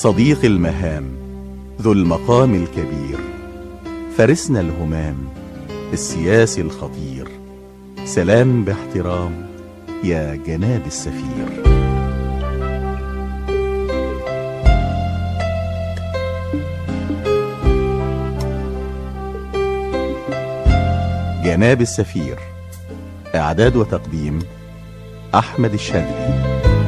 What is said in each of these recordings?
صديق المهام ذو المقام الكبير فرسنا الهمام السياسي الخطير سلام باحترام يا جناب السفير جناب السفير إعداد وتقديم أحمد الشاذلي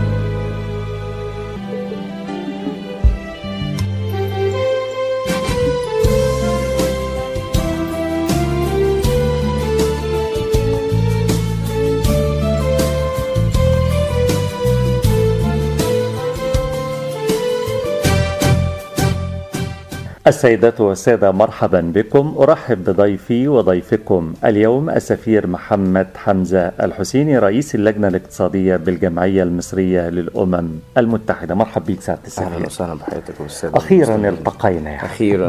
السيدات والسادة مرحبا بكم أرحب بضيفي وضيفكم اليوم السفير محمد حمزة الحسيني رئيس اللجنة الاقتصادية بالجمعية المصرية للأمم المتحدة مرحب بك سعادة السفير اهلا وسهلا بحضرتك والساده أخيرا المستمعين. التقينا يعني اخيرا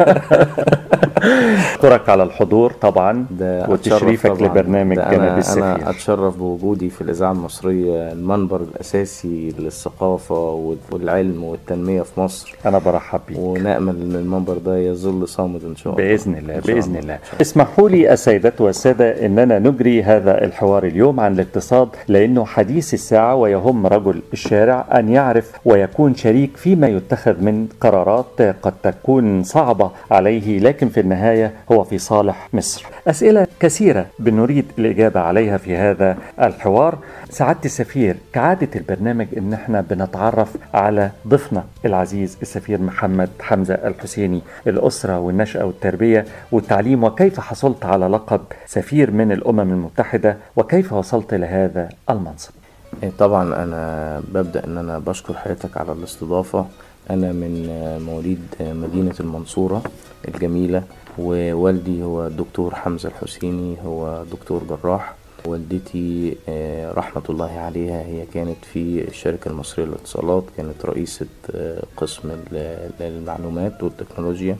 أشكرك على الحضور طبعا ده وتشريفك أتشرف طبعاً. لبرنامج ده جناب أنا السفير انا اتشرف بوجودي في الاذاعه المصريه المنبر الاساسي للثقافه والعلم والتنميه في مصر أنا برحب بك ونامل ان المنبر ده يظل صامد ان شاء الله بإذن الله إن شاء بإذن الله اسمحوا لي السيدات والسادة أننا نجري هذا الحوار اليوم عن الاقتصاد لأنه حديث الساعة ويهم رجل الشارع أن يعرف ويكون شريك فيما يتخذ من قرارات قد تكون صعبة عليه لكن في النهاية هو في صالح مصر أسئلة كثيرة بنريد الإجابة عليها في هذا الحوار سعادة السفير كعادة البرنامج أن احنا بنتعرف على ضيفنا العزيز السفير محمد حمزة الحسيني الأسرة والنشأة والتربية والتعليم وكيف حصلت على لقب سفير من الأمم المتحدة وكيف وصلت لهذا المنصب إيه طبعا انا ببدا ان انا بشكر حضرتك على الاستضافه انا من آه، مواليد آه، مدينه المنصوره الجميله ووالدي هو الدكتور حمزه الحسيني هو دكتور جراح والدتي آه، رحمة الله عليها هي كانت في الشركة المصرية للاتصالات كانت رئيسة آه، قسم ال- المعلومات والتكنولوجيا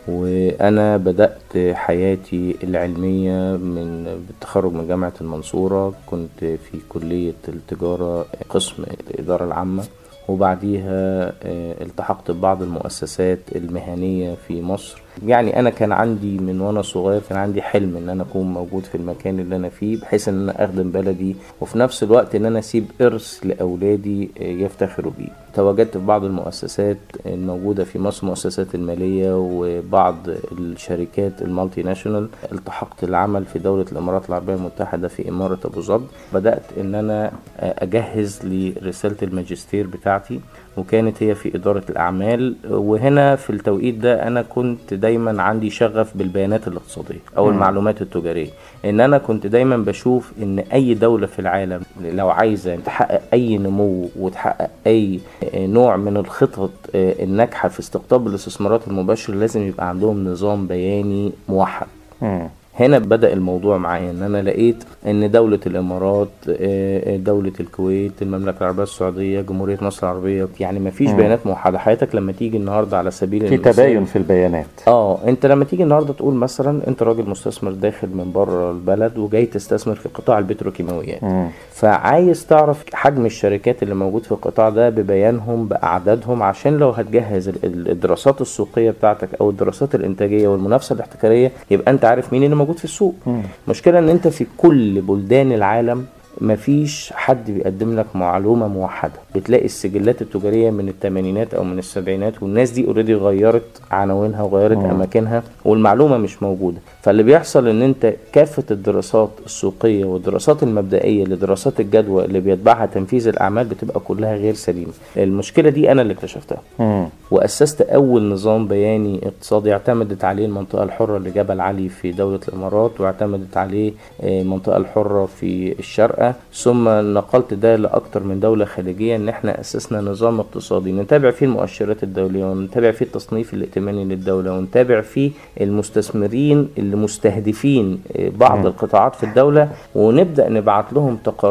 وأنا بدأت حياتي العلمية من بالتخرج من جامعة المنصورة كنت في كلية التجارة قسم الإدارة العامة وبعديها آه، التحقت ببعض المؤسسات المهنية في مصر يعني أنا كان عندي من وأنا صغير كان عندي حلم إن أنا أكون موجود في المكان اللي أنا فيه بحيث إن أنا أخدم بلدي وفي نفس الوقت إن أنا أسيب إرث لأولادي آه، يفتخروا بيه تواجدت في بعض المؤسسات الموجودة في مصر المؤسسات المالية وبعض الشركات المالتي ناشونال التحقت العمل في دولة الإمارات العربية المتحدة في إمارة أبو ظبي بدأت إن أنا أجهز لرسالة الماجستير بتاعتي وكانت هي في إدارة الأعمال وهنا في التوقيت ده أنا كنت دايما عندي شغف بالبيانات الاقتصادية أو المعلومات التجارية إن أنا كنت دايما بشوف إن أي دولة في العالم لو عايزة تحقق أي نمو وتحقق أي نوع من الخطط الناجحة في استقطاب الاستثمارات المباشرة لازم يبقى عندهم نظام بياني موحد مم. هنا بدأ الموضوع معايا ان انا لقيت ان دولة الامارات آه، دولة الكويت المملكة العربية السعودية جمهورية مصر العربية يعني ما فيش مم. بيانات موحدة حياتك لما تيجي النهاردة على سبيل في المثال- تباين في البيانات اه انت لما تيجي النهارده تقول مثلا انت راجل مستثمر داخل من بره البلد وجاي تستثمر في قطاع البتروكيماويات مم. فعايز تعرف حجم الشركات اللي موجود في القطاع ده ببيانهم باعدادهم عشان لو هتجهز ال- ال- الدراسات السوقيه بتاعتك او الدراسات الانتاجيه والمنافسه الاحتكاريه يبقى انت عارف مين اللي موجود في السوق مم. مشكلة ان انت في كل بلدان العالم مفيش حد بيقدم لك معلومة موحدة بتلاقي السجلات التجارية من الثمانينات او من السبعينات والناس دي اوريدي غيرت عناوينها وغيرت مم. اماكنها والمعلومة مش موجودة فاللي بيحصل ان انت كافة الدراسات السوقية والدراسات المبدئية لدراسات الجدوى اللي بيتبعها تنفيذ الاعمال بتبقى كلها غير سليمة المشكلة دي انا اللي اكتشفتها مم. وأسست أول نظام بياني اقتصادي اعتمدت عليه المنطقة الحرة لجبل علي في دولة الإمارات واعتمدت عليه آه، المنطقة الحرة في الشارقة ثم نقلت ده لأكتر من دولة خليجية إن إحنا أسسنا نظام اقتصادي نتابع فيه المؤشرات الدولية ونتابع فيه التصنيف الائتماني للدولة ونتابع فيه المستثمرين اللي مستهدفين آه، بعض مم. القطاعات في الدولة ونبدأ نبعت لهم تقارير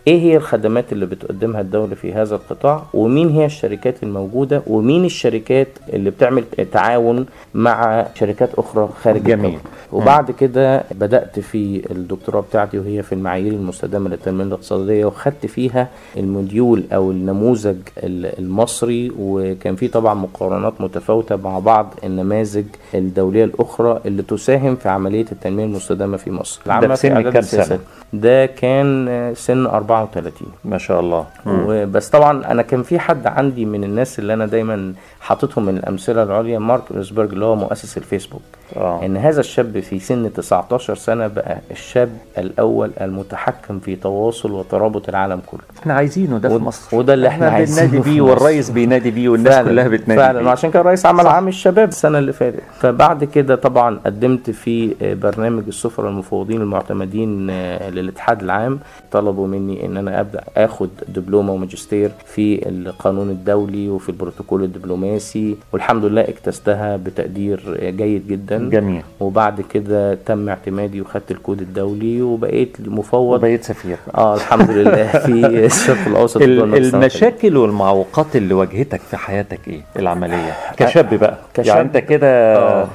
ايه هي الخدمات اللي بتقدمها الدوله في هذا القطاع ومين هي الشركات الموجوده ومين الشركات اللي بتعمل تعاون مع شركات اخرى خارج جميل. الدولة. وبعد كده بدات في الدكتوراه بتاعتي وهي في المعايير المستدامه للتنميه الاقتصاديه وخدت فيها الموديول او النموذج ال- المصري وكان في طبعا مقارنات متفاوته مع بعض النماذج الدوليه الاخرى اللي تساهم في عمليه التنميه المستدامه في مصر ده العامة في سن إعداد كام سنة؟ السياسات. ده كان آه، سن 34 ما شاء الله وبس طبعا انا كان في حد عندي من الناس اللي انا دايما حاططهم من الامثله العليا مارك روزبرج اللي هو مؤسس الفيسبوك آه. ان هذا الشاب في سن 19 سنه بقى الشاب الاول المتحكم في تواصل وترابط العالم كله احنا عايزينه ده في ود- مصر وده اللي إحنا عايزينه بننادي في بيه مصر. والرئيس بينادي بيه والناس كلها بتنادي فعلا بيه وعشان كده الرئيس عمل صح. عام الشباب السنه اللي فاتت فبعد كده طبعا قدمت في برنامج السفراء المفوضين المعتمدين آه، للاتحاد العام طلبوا مني ان انا ابدا اخد دبلومه وماجستير في القانون الدولي وفي البروتوكول الدبلوماسي والحمد لله اجتزتها بتقدير آه، جيد جدا جميل وبعد كده تم اعتمادي وخدت الكود الدولي وبقيت مفوض وبقيت سفير اه الحمد لله في الشرق الاوسط ال- والدول السنة المشاكل والمعوقات اللي واجهتك في حياتك ايه العمليه كشاب بقى كشاب. يعني انت كده آه.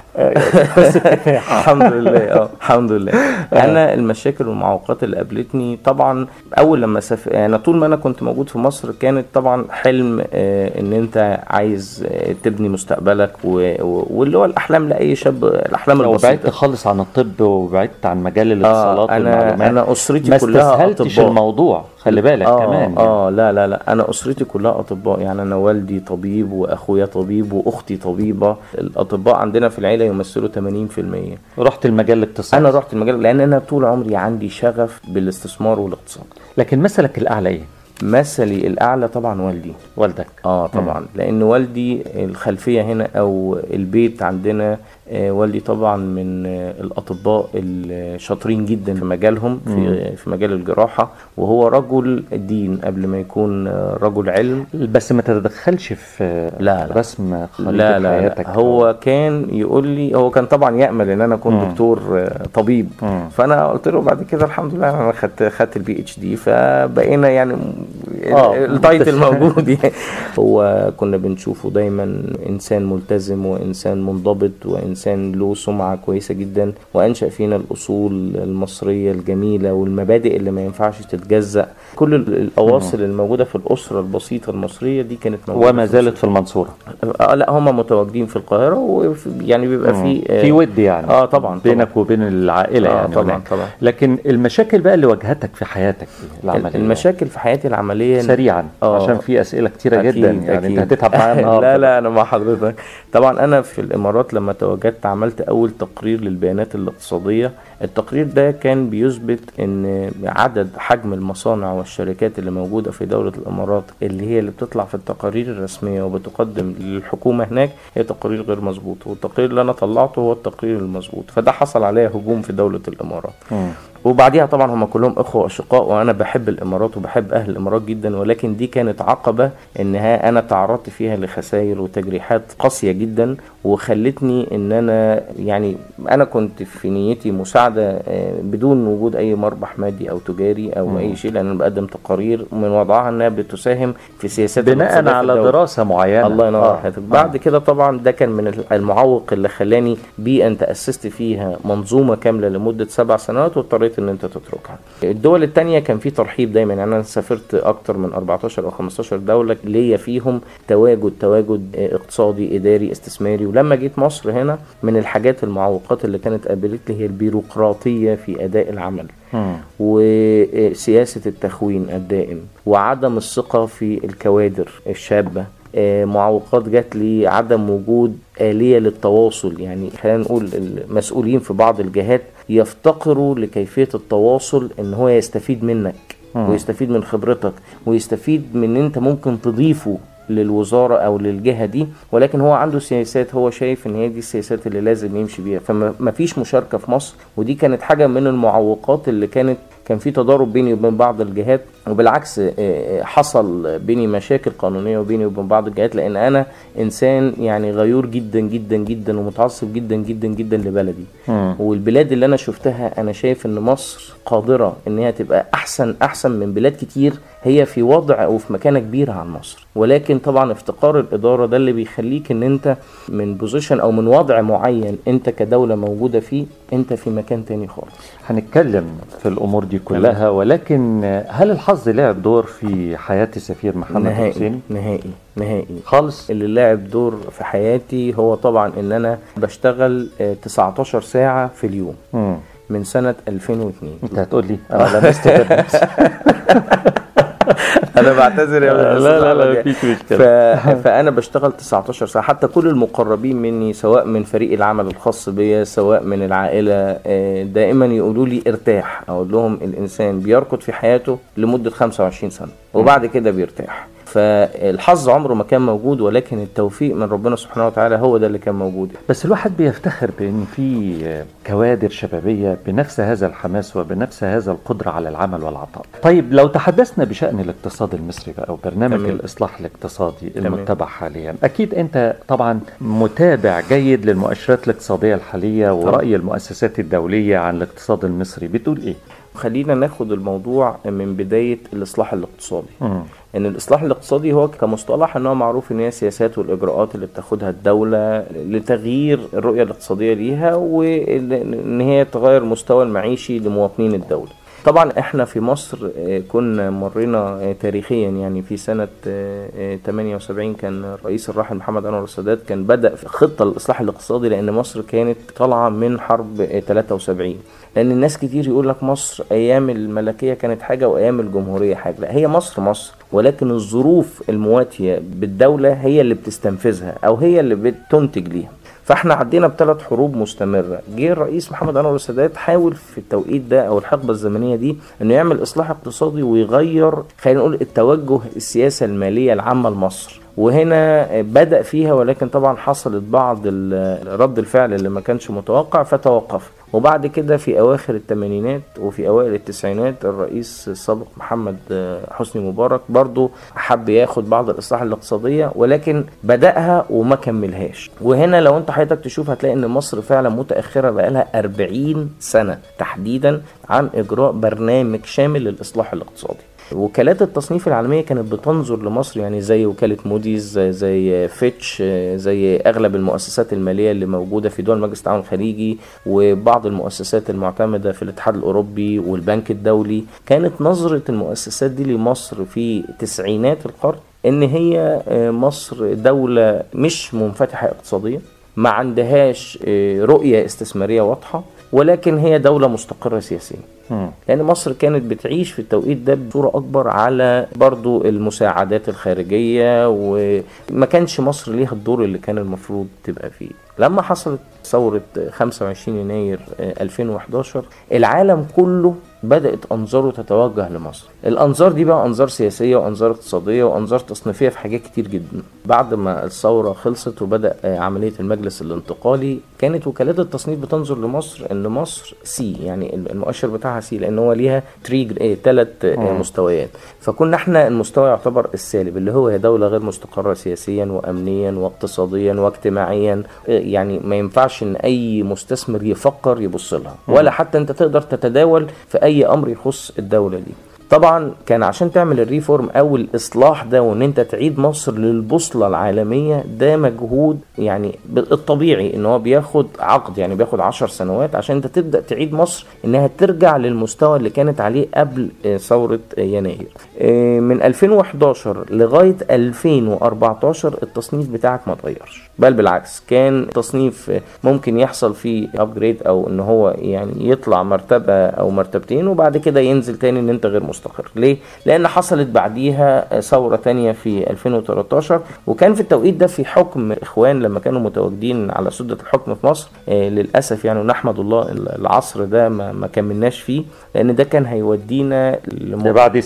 الحمد لله اه الحمد لله انا المشاكل والمعوقات اللي قابلتني طبعا اول لما سف... انا طول ما انا كنت موجود في مصر كانت طبعا حلم آه، ان انت عايز آه، تبني مستقبلك و... و... واللي هو الاحلام لاي شاب الاحلام لو بعدت البسيطه خالص عن الطب وبعدت عن مجال آه الاتصالات انا والمعلومات انا اسرتي ما كلها استسهلتش اطباء الموضوع خلي بالك آه كمان يعني. اه لا لا لا انا اسرتي كلها اطباء يعني انا والدي طبيب واخويا طبيب واختي طبيبه الاطباء عندنا في العيله يمثلوا 80% رحت المجال الاقتصادي انا رحت المجال لان انا طول عمري عندي شغف بالاستثمار والاقتصاد لكن مثلك الاعلى ايه مثلي الاعلى طبعا والدي والدك اه طبعا لان والدي الخلفيه هنا او البيت عندنا آه والدي طبعا من آه الاطباء الشاطرين جدا في مجالهم في في مجال الجراحه وهو رجل دين قبل ما يكون آه، رجل علم بس ما تتدخلش في لا، لا. رسم خريطة لا لا, حياتك لا هو كان يقول لي هو كان طبعا يامل ان انا اكون دكتور آه، طبيب مم. فانا قلت له بعد كده الحمد لله انا خدت خدت البي اتش دي فبقينا يعني آه، التايتل موجود يعني هو كنا بنشوفه دايما انسان ملتزم وانسان منضبط وانسان له سمعه كويسه جدا وانشا فينا الاصول المصريه الجميله والمبادئ اللي ما ينفعش تتجزأ كل ال- الاواصر الموجوده في الاسره البسيطه المصريه دي كانت موجوده وما في زالت في المنصورة اه لا هم متواجدين في القاهره ويعني بيبقى في آه، في ود يعني اه طبعا بينك وبين العائلة آه، يعني طبعا، هناك. طبعا. لكن المشاكل بقى اللي واجهتك في حياتك إيه؟ العملية المشاكل في حياتي العمليه سريعا آه. عشان في أسئلة كتيرة أكيد جدا يعني أكيد. انت هتتعب معايا النهارده لا لا انا مع حضرتك طبعا انا في الامارات لما تواجدت عملت اول تقرير للبيانات الاقتصاديه التقرير ده كان بيثبت ان عدد حجم المصانع والشركات اللي موجوده في دوله الامارات اللي هي اللي بتطلع في التقارير الرسميه وبتقدم للحكومه هناك هي تقارير غير مظبوطه والتقرير اللي انا طلعته هو التقرير المظبوط فده حصل عليه هجوم في دوله الامارات مم. وبعديها طبعا هم كلهم اخوه واشقاء وانا بحب الامارات وبحب اهل الامارات جدا ولكن دي كانت عقبه انها انا تعرضت فيها لخسائر وتجريحات قاسيه جدا وخلتني ان انا يعني انا كنت في نيتي مساعده آه، بدون وجود اي مربح مادي او تجاري او اي شيء لان انا بقدم تقارير من وضعها انها بتساهم في سياسات بناء الاقتصادية في على الدولة. دراسة معينة الله ينور آه. حضرتك بعد كده طبعا ده كان من المعوق اللي خلاني بي ان تاسست فيها منظومه كامله لمده سبع سنوات واضطريت ان انت تتركها الدول التانية كان في ترحيب دايما يعني انا سافرت اكتر من 14 او 15 دوله ليا فيهم تواجد تواجد آه، اقتصادي اداري استثماري ولما جيت مصر هنا من الحاجات المعوقات اللي كانت قابلتني هي البيروقراطيه في اداء العمل مم. وسياسة التخوين الدائم وعدم الثقة في الكوادر الشابة آه، معوقات جات لي عدم وجود آلية للتواصل يعني خلينا نقول المسؤولين في بعض الجهات يفتقروا لكيفية التواصل ان هو يستفيد منك مم. ويستفيد من خبرتك ويستفيد من ان انت ممكن تضيفه للوزاره او للجهه دي ولكن هو عنده سياسات هو شايف ان هي دي السياسات اللي لازم يمشي بيها فما فيش مشاركه في مصر ودي كانت حاجه من المعوقات اللي كانت كان في تضارب بيني وبين بعض الجهات وبالعكس آه، آه، حصل بيني مشاكل قانونيه وبيني وبين بعض الجهات لان انا انسان يعني غيور جدا جدا جدا ومتعصب جدا جدا جدا لبلدي مم. والبلاد اللي انا شفتها انا شايف ان مصر قادره ان هي تبقى احسن احسن من بلاد كتير هي في وضع او في مكانه كبيره عن مصر ولكن طبعا افتقار الاداره ده اللي بيخليك ان انت من بوزيشن او من وضع معين انت كدوله موجوده فيه انت في مكان تاني خالص هنتكلم في الامور دي كلها ولكن هل الحظ لعب دور في حياه السفير محمد نهائي حسين نهائي نهائي خالص اللي لعب دور في حياتي هو طبعا ان انا بشتغل آه، 19 ساعه في اليوم مم. من سنه 2002 انت هتقول لي انا لمست بالنفس انا بعتذر يا لا أستاذ لا لا أحمد مفيش ف... مشكله فانا بشتغل 19 ساعه حتى كل المقربين مني سواء من فريق العمل الخاص بيا سواء من العائله آه، دائما يقولوا لي ارتاح اقول لهم الانسان بيركض في حياته لمده 25 سنه وبعد كده بيرتاح فالحظ عمره ما كان موجود ولكن التوفيق من ربنا سبحانه وتعالى هو ده اللي كان موجود بس الواحد بيفتخر بان في كوادر شبابيه بنفس هذا الحماس وبنفس هذا القدره على العمل والعطاء. طيب لو تحدثنا بشان الاقتصاد المصري بقى وبرنامج تمام. الاصلاح الاقتصادي تمام. المتبع حاليا، اكيد انت طبعا متابع جيد للمؤشرات الاقتصاديه الحاليه وراي المؤسسات الدوليه عن الاقتصاد المصري، بتقول ايه؟ خلينا ناخد الموضوع من بدايه الاصلاح الاقتصادي مم. ان الاصلاح الاقتصادي هو كمصطلح ان هو معروف ان هي السياسات والاجراءات اللي بتاخدها الدوله لتغيير الرؤيه الاقتصاديه ليها وان هي تغير المستوى المعيشي لمواطنين الدوله طبعا احنا في مصر آه، كنا مرينا آه، تاريخيا يعني في سنة آه، آه، 78 كان الرئيس الراحل محمد أنور السادات كان بدأ في خطة للإصلاح الاقتصادي لأن مصر كانت طالعة من حرب آه، 73 لأن الناس كتير يقول لك مصر أيام الملكية كانت حاجة وأيام الجمهورية حاجة لا هي مصر مصر ولكن الظروف المواتية بالدولة هي اللي بتستنفذها أو هي اللي بتنتج ليها فاحنا عدينا بثلاث حروب مستمره جه الرئيس محمد انور السادات حاول في التوقيت ده او الحقبه الزمنيه دي انه يعمل اصلاح اقتصادي ويغير خلينا نقول التوجه السياسه الماليه العامه لمصر وهنا بدا فيها ولكن طبعا حصلت بعض ال- رد الفعل اللي ما كانش متوقع فتوقف وبعد كده في اواخر الثمانينات وفي اوائل التسعينات الرئيس السابق محمد حسني مبارك برضو حب ياخد بعض الاصلاح الاقتصاديه ولكن بداها وما كملهاش وهنا لو انت حضرتك تشوف هتلاقي ان مصر فعلا متاخره بقالها 40 سنه تحديدا عن اجراء برنامج شامل للاصلاح الاقتصادي وكالات التصنيف العالمية كانت بتنظر لمصر يعني زي وكالة موديز زي- زي فيتش زي أغلب المؤسسات المالية اللي موجودة في دول مجلس التعاون الخليجي وبعض المؤسسات المعتمدة في الاتحاد الأوروبي والبنك الدولي كانت نظرة المؤسسات دي لمصر في تسعينات القرن إن هي آه، مصر دولة مش منفتحة اقتصاديا ما عندهاش آه، رؤية استثمارية واضحة ولكن هي دولة مستقرة سياسيا مم. لان مصر كانت بتعيش في التوقيت ده بصوره اكبر على برضو المساعدات الخارجيه وما كانش مصر ليها الدور اللي كان المفروض تبقى فيه لما حصلت ثورة 25 يناير آه، 2011 العالم كله بدأت أنظاره تتوجه لمصر الأنظار دي بقى أنظار سياسية وأنظار اقتصادية وأنظار تصنيفية في حاجات كتير جدا بعد ما الثورة خلصت وبدأ آه، عملية المجلس الانتقالي كانت وكالات التصنيف بتنظر لمصر إن مصر سي يعني المؤشر بتاعها سي لأن هو ليها تري ثلاث مم. مستويات فكنا احنا المستوى يعتبر السالب اللي هو هي دولة غير مستقرة سياسيا وأمنيا واقتصاديا واجتماعيا آه، يعني ما ينفعش إن أي مستثمر يفكر يبص لها ولا حتى أنت تقدر تتداول في أي أمر يخص الدولة دي طبعا كان عشان تعمل الريفورم او الاصلاح ده وان انت تعيد مصر للبوصله العالميه ده مجهود يعني الطبيعي ان هو بياخد عقد يعني بياخد عشر سنوات عشان انت تبدا تعيد مصر انها ترجع للمستوى اللي كانت عليه قبل آه، ثوره آه، يناير آه، من 2011 لغايه 2014 التصنيف بتاعك ما اتغيرش بل بالعكس كان تصنيف آه، ممكن يحصل فيه ابجريد او ان هو يعني يطلع مرتبه او مرتبتين وبعد كده ينزل تاني ان انت غير مستقر ليه لان حصلت بعديها ثوره تانية في 2013 وكان في التوقيت ده في حكم اخوان لما كانوا متواجدين على سده الحكم في مصر آه، للاسف يعني ونحمد الله العصر ده ما, ما كملناش فيه لان ده كان هيودينا ده لم... بعد سي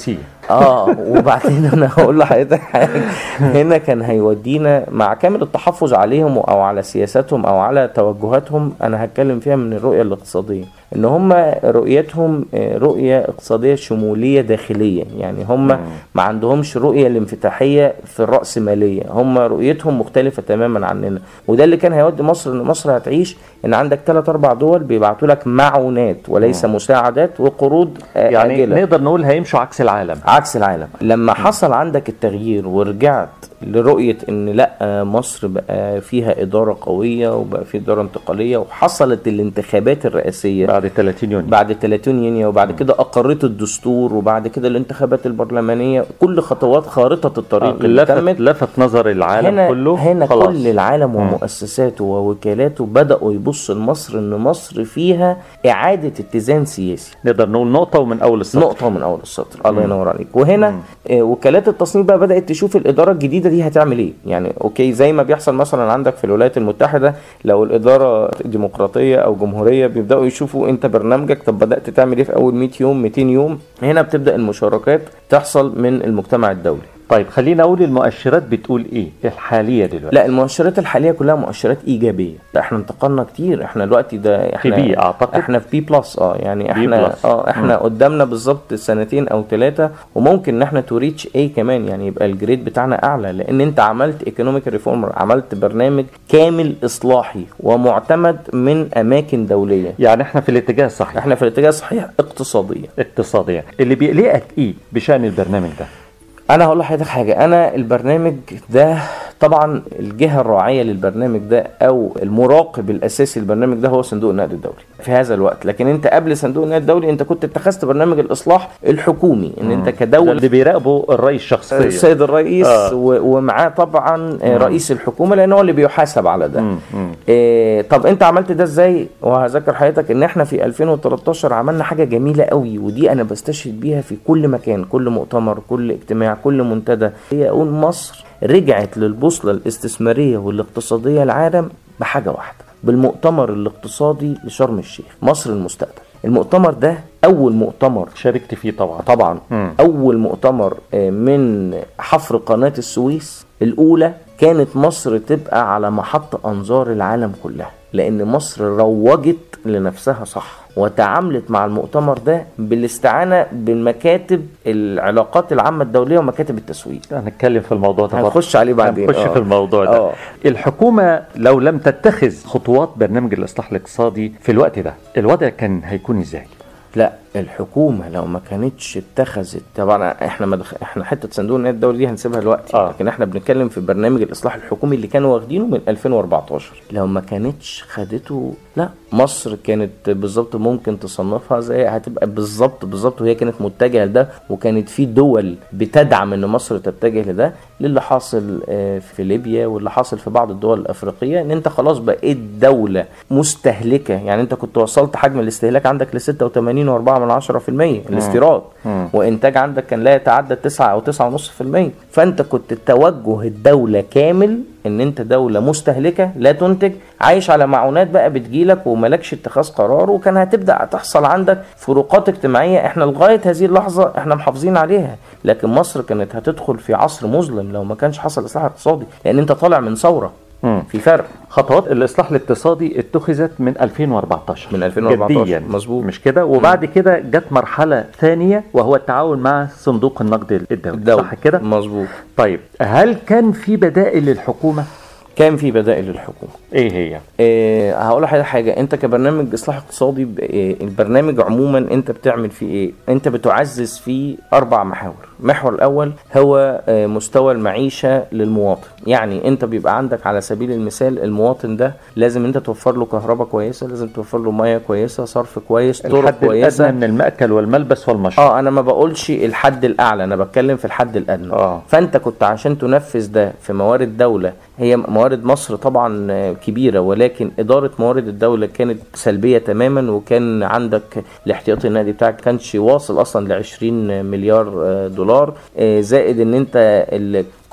اه وبعدين انا هقول لحضرتك حاجه هنا كان هيودينا مع كامل التحفظ عليهم او على سياساتهم او على توجهاتهم انا هتكلم فيها من الرؤيه الاقتصاديه ان هم رؤيتهم آه، رؤيه اقتصاديه شموليه داخليه يعني هم ما عندهمش رؤيه الانفتاحيه في الراسماليه هم رؤيتهم مختلفه تماما عننا وده اللي كان هيودي مصر ان مصر هتعيش ان عندك ثلاث اربع دول بيبعتوا لك معونات وليس مساعدات وقروض آه، يعني آجلة. نقدر نقول هيمشوا عكس العالم عكس العالم لما حصل عندك التغيير ورجعت لرؤية ان لا مصر بقى فيها ادارة قوية وبقى في ادارة انتقالية وحصلت الانتخابات الرئاسية بعد 30 يونيو بعد 30 يونيو وبعد كده اقرت الدستور وبعد كده الانتخابات البرلمانية كل خطوات خارطة الطريق اللي لفت تمت لفت نظر العالم هنا كله هنا خلاص. كل العالم ومؤسساته ووكالاته بدأوا يبصوا لمصر ان مصر فيها اعادة اتزان سياسي نقدر نقول نقطة ومن أول السطر نقطة من أول السطر الله ينور عليك وهنا آه، وكالات التصنيع بقى بدأت تشوف الإدارة الجديدة دي هتعمل إيه يعني أوكي زي ما بيحصل مثلا عندك في الولايات المتحدة لو الإدارة ديمقراطية أو جمهورية بيبدأوا يشوفوا أنت برنامجك طب بدأت تعمل إيه في أول 100 يوم 200 يوم هنا بتبدأ المشاركات تحصل من المجتمع الدولي طيب خلينا أقول المؤشرات بتقول إيه الحالية دلوقتي لا المؤشرات الحاليه كلها مؤشرات ايجابيه احنا انتقلنا كتير احنا دلوقتي ده احنا بي أعتقد. احنا في بي بلس اه يعني احنا بلس. اه احنا قدامنا بالظبط سنتين او ثلاثه وممكن ان احنا تو ريتش اي كمان يعني يبقى الجريد بتاعنا اعلى لان انت عملت ايكونوميك ريفورمر عملت برنامج كامل اصلاحي ومعتمد من اماكن دوليه يعني احنا في الاتجاه الصحيح احنا في الاتجاه الصحيح اقتصاديا اقتصاديا اللي بيقلقك ايه بشأن البرنامج ده انا هقول لحضرتك حاجه انا البرنامج ده طبعا الجهه الراعيه للبرنامج ده او المراقب الاساسي للبرنامج ده هو صندوق النقد الدولي في هذا الوقت لكن انت قبل صندوق النقد الدولي انت كنت اتخذت برنامج الاصلاح الحكومي ان انت ده كدوله اللي بيراقبوا الرئيس شخصيا السيد الرئيس آه. و- ومعاه طبعا آه، رئيس الحكومه لان هو اللي بيحاسب على ده مم، مم. إيه طب انت عملت ده ازاي وهذكر حضرتك ان احنا في 2013 عملنا حاجه جميله قوي ودي انا بستشهد بيها في كل مكان كل مؤتمر كل اجتماع كل منتدى هي اقول مصر رجعت للبوصله الاستثماريه والاقتصاديه العالم بحاجه واحده بالمؤتمر الاقتصادي لشرم الشيخ مصر المستقبل المؤتمر ده اول مؤتمر شاركت فيه طبعا طبعا مم. اول مؤتمر آه، من حفر قناه السويس الاولى كانت مصر تبقى على محط انظار العالم كلها لان مصر روجت لنفسها صح وتعاملت مع المؤتمر ده بالاستعانه بالمكاتب العلاقات العامه الدوليه ومكاتب التسويق هنتكلم في الموضوع ده برضه. هنخش عليه بعدين هنخش آه. في الموضوع ده آه. الحكومة لو لم تتخذ خطوات برنامج الإصلاح الاقتصادي في الوقت ده الوضع كان هيكون ازاي لا الحكومه لو ما كانتش اتخذت طبعا احنا ما دخ... احنا حته صندوق النقد الدولي دي هنسيبها دلوقتي آه. لكن احنا بنتكلم في برنامج الاصلاح الحكومي اللي كانوا واخدينه من 2014 لو ما كانتش خدته لا مصر كانت بالظبط ممكن تصنفها زي هتبقى بالظبط بالظبط وهي كانت متجهه لده وكانت في دول بتدعم ان مصر تتجه لده للي حاصل آه، في ليبيا واللي حاصل في بعض الدول الافريقيه ان انت خلاص بقيت دوله مستهلكه يعني انت كنت وصلت حجم الاستهلاك عندك ل 86.4 من 10% الاستيراد مم. وانتاج عندك كان لا يتعدى 9 او 9.5% فانت كنت توجه الدوله كامل ان انت دوله مستهلكه لا تنتج عايش على معونات بقى بتجيلك وملكش اتخاذ قرار وكان هتبدا تحصل عندك فروقات اجتماعيه احنا لغايه هذه اللحظه احنا محافظين عليها لكن مصر كانت هتدخل في عصر مظلم لو ما كانش حصل اصلاح اقتصادي لان انت طالع من ثوره مم. في فرق خطوات الإصلاح الاقتصادي اتخذت من 2014 من 2014 جديا مظبوط. مش كده وبعد كده جت مرحلة ثانية وهو التعاون مع صندوق النقد الدولي الدولة صح كده مظبوط طيب هل كان في بدائل للحكومة كان في بدائل للحكومه ايه هي إيه هقول لحضرتك حاجه انت كبرنامج اصلاح اقتصادي ب- إيه البرنامج عموما انت بتعمل فيه ايه انت بتعزز فيه اربع محاور المحور الاول هو آه، مستوى المعيشه للمواطن يعني انت بيبقى عندك على سبيل المثال المواطن ده لازم انت توفر له كهرباء كويسه لازم توفر له ميه كويسه صرف كويس طرق الحد كويسه الأدنى من المأكل والملبس والمشروب اه انا ما بقولش الحد الاعلى انا بتكلم في الحد الادنى آه. فانت كنت عشان تنفذ ده في موارد دوله هي موارد مصر طبعا آه، كبيره ولكن اداره موارد الدوله كانت سلبيه تماما وكان عندك الاحتياطي النقدي بتاعك كانش واصل اصلا ل 20 مليار آه، دولار آه، زائد ان انت ال-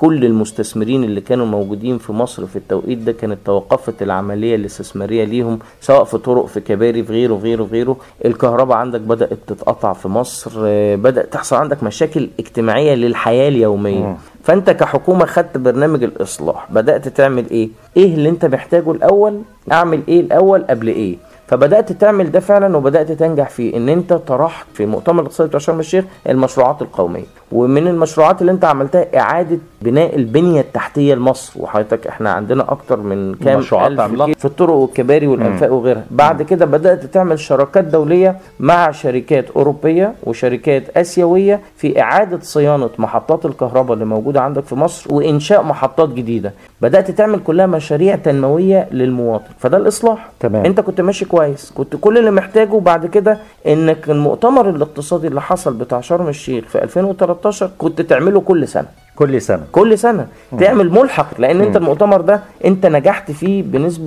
كل المستثمرين اللي كانوا موجودين في مصر في التوقيت ده كانت توقفت العمليه الاستثماريه ليهم سواء في طرق في كباري في غيره في غيره في غيره الكهرباء عندك بدات تتقطع في مصر آه، بدات تحصل عندك مشاكل اجتماعيه للحياه اليوميه مم. فانت كحكومه خدت برنامج الاصلاح بدات تعمل ايه ايه اللي انت محتاجه الاول اعمل ايه الاول قبل ايه فبدات تعمل ده فعلا وبدات تنجح فيه ان انت طرحت في مؤتمر الاقتصادي بتاع شرم الشيخ المشروعات القوميه ومن المشروعات اللي انت عملتها اعاده بناء البنيه التحتيه لمصر وحضرتك احنا عندنا اكتر من كام مشروعات ألف عملاقة. جيل في الطرق والكباري والانفاق وغيرها بعد كده بدات تعمل شراكات دوليه مع شركات اوروبيه وشركات اسيويه في اعاده صيانه محطات الكهرباء اللي موجوده عندك في مصر وانشاء محطات جديده بدات تعمل كلها مشاريع تنمويه للمواطن فده الاصلاح تمام. انت كنت ماشي كويس كنت كل اللي محتاجه بعد كده انك المؤتمر الاقتصادي اللي حصل بتاع شرم الشيخ في 2013 كنت تعمله كل سنه كل سنه كل سنه تعمل ملحق لان انت المؤتمر ده انت نجحت فيه بنسبه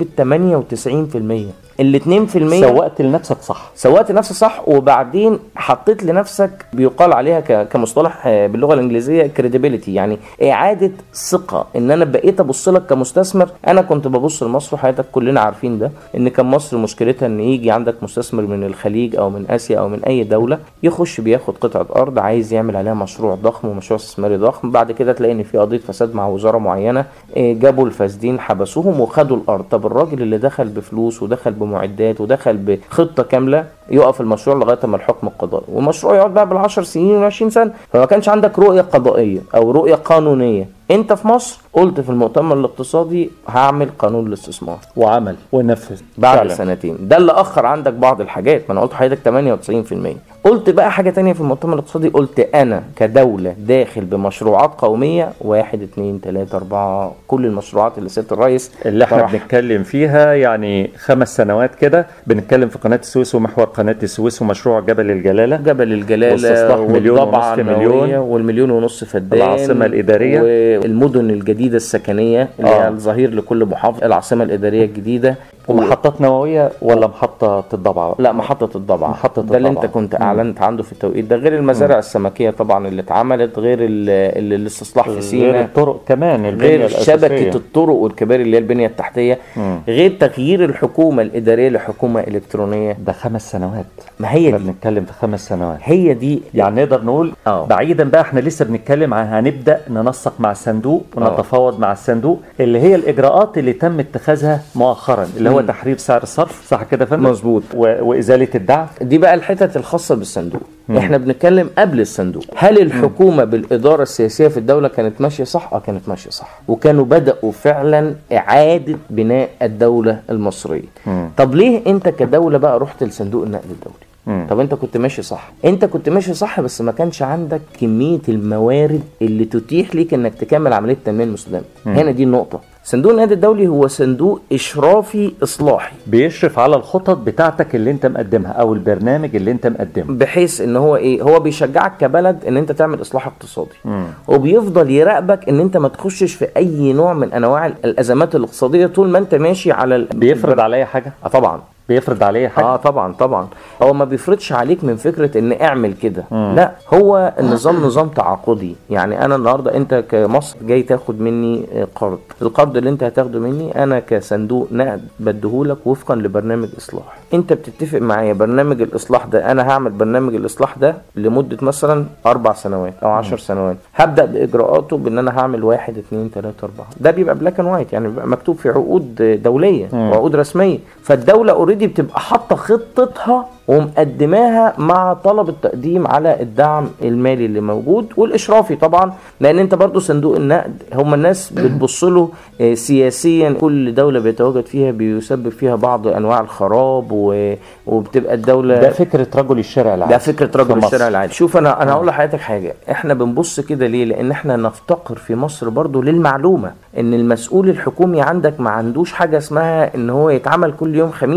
98% ال 2% سوقت لنفسك صح سوقت نفسك صح وبعدين حطيت لنفسك بيقال عليها ك- كمصطلح آه، باللغه الانجليزيه كريديبيليتي يعني اعاده ثقه ان انا بقيت ابص لك كمستثمر انا كنت ببص لمصر وحياتك كلنا عارفين ده ان كان مصر مشكلتها ان يجي عندك مستثمر من الخليج او من اسيا او من اي دوله يخش بياخد قطعه ارض عايز يعمل عليها مشروع ضخم ومشروع استثماري ضخم بعد كده تلاقي ان في قضيه فساد مع وزاره معينه آه، جابوا الفاسدين حبسوهم وخدوا الارض طب الراجل اللي دخل بفلوس ودخل بمعدات ودخل بخطه كامله يقف المشروع لغايه ما الحكم القضائي والمشروع يقعد بقى بالعشر سنين و20 سنه فما كانش عندك رؤيه قضائيه او رؤيه قانونيه انت في مصر قلت في المؤتمر الاقتصادي هعمل قانون الاستثمار وعمل ونفذ بعد فعلا. سنتين ده اللي اخر عندك بعض الحاجات ما انا قلت لحضرتك 98% قلت بقى حاجه تانية في المؤتمر الاقتصادي قلت انا كدوله داخل بمشروعات قوميه واحد اتنين تلاته اربعه كل المشروعات اللي سياده الرئيس اللي احنا طرحها. بنتكلم فيها يعني خمس سنوات كده بنتكلم في قناه السويس ومحور قناه السويس ومشروع جبل الجلاله جبل الجلاله واستصلاح مليون والضبعة ونصف النووية مليون. والمليون ونص فدان العاصمة الإدارية. والمدن الجديده السكنيه اللي آه. هي الظهير لكل محافظه العاصمه الاداريه الجديده ومحطات نوويه ولا محطه الضبعه لا محطة الضبعة محطة ده اللي انت الضبعة. كنت اعلنت عنده في التوقيت ده غير المزارع السمكية طبعا اللي اتعملت غير ال- ال- الاستصلاح في غير سينا الطرق كمان البنية غير الأساسية. شبكة الطرق والكباري اللي هي البنية التحتية مم. غير تغيير الحكومة الإدارية لحكومة إلكترونية ده خمس سنوات ما هي احنا دي بنتكلم في خمس سنوات هي دي يعني نقدر نقول اه. بعيدا بقى احنا لسه بنتكلم عن هنبدا ننسق مع الصندوق ونتفاوض مع الصندوق اللي هي الاجراءات اللي تم اتخاذها مؤخرا اللي هو مم. تحرير سعر الصرف صح كده يا فندم؟ مظبوط. و... وازاله الدعم دي بقى الحتت الخاصة بالصندوق احنا بنتكلم قبل الصندوق هل الحكومة بالإدارة السياسية في الدولة كانت ماشية صح؟ اه كانت ماشية صح وكانوا بدأوا فعلا إعادة بناء الدولة المصرية مم. طب ليه انت كدولة بقى رحت لصندوق النقد الدولي مم. طب انت كنت ماشي صح انت كنت ماشي صح بس ما كانش عندك كمية الموارد اللي تتيح ليك انك تكمل عملية التنمية المستدامة هنا دي النقطة صندوق النقد الدولي هو صندوق اشرافي اصلاحي بيشرف على الخطط بتاعتك اللي انت مقدمها او البرنامج اللي انت مقدمه بحيث ان هو ايه هو بيشجعك كبلد ان انت تعمل اصلاح اقتصادي مم. وبيفضل يراقبك ان انت ما تخشش في اي نوع من انواع الازمات الاقتصاديه طول ما انت ماشي على ال- بيفرض عليا حاجه اه طبعا بيفرض عليا حاجه اه طبعا طبعا هو ما بيفرضش عليك من فكره ان اعمل كده لا هو النظام نظام تعاقدي يعني انا النهارده انت كمصر جاي تاخد مني آه، قرض القرض اللي انت هتاخده مني انا كصندوق نقد بديهولك وفقا لبرنامج اصلاح انت بتتفق معايا برنامج الاصلاح ده انا هعمل برنامج الاصلاح ده لمده مثلا اربع سنوات او عشر سنوات هبدا باجراءاته بان انا هعمل واحد اتنين تلاته اربعه ده بيبقى بلاك اند وايت يعني بيبقى مكتوب في عقود دوليه وعقود رسميه فالدوله اوريدي بتبقى حاطه خطتها ومقدماها مع طلب التقديم على الدعم المالي اللي موجود والاشرافي طبعا لان انت برضو صندوق النقد هم الناس بتبص له آه، سياسيا كل دوله بيتواجد فيها بيسبب فيها بعض انواع الخراب و- وبتبقى الدوله ده فكره رجل الشارع العادي ده فكره في رجل مصر. الشارع العادي شوف انا انا هقول لحضرتك حاجه احنا بنبص كده ليه لان احنا نفتقر في مصر برضو للمعلومه ان المسؤول الحكومي عندك ما عندوش حاجه اسمها ان هو يتعمل كل يوم خميس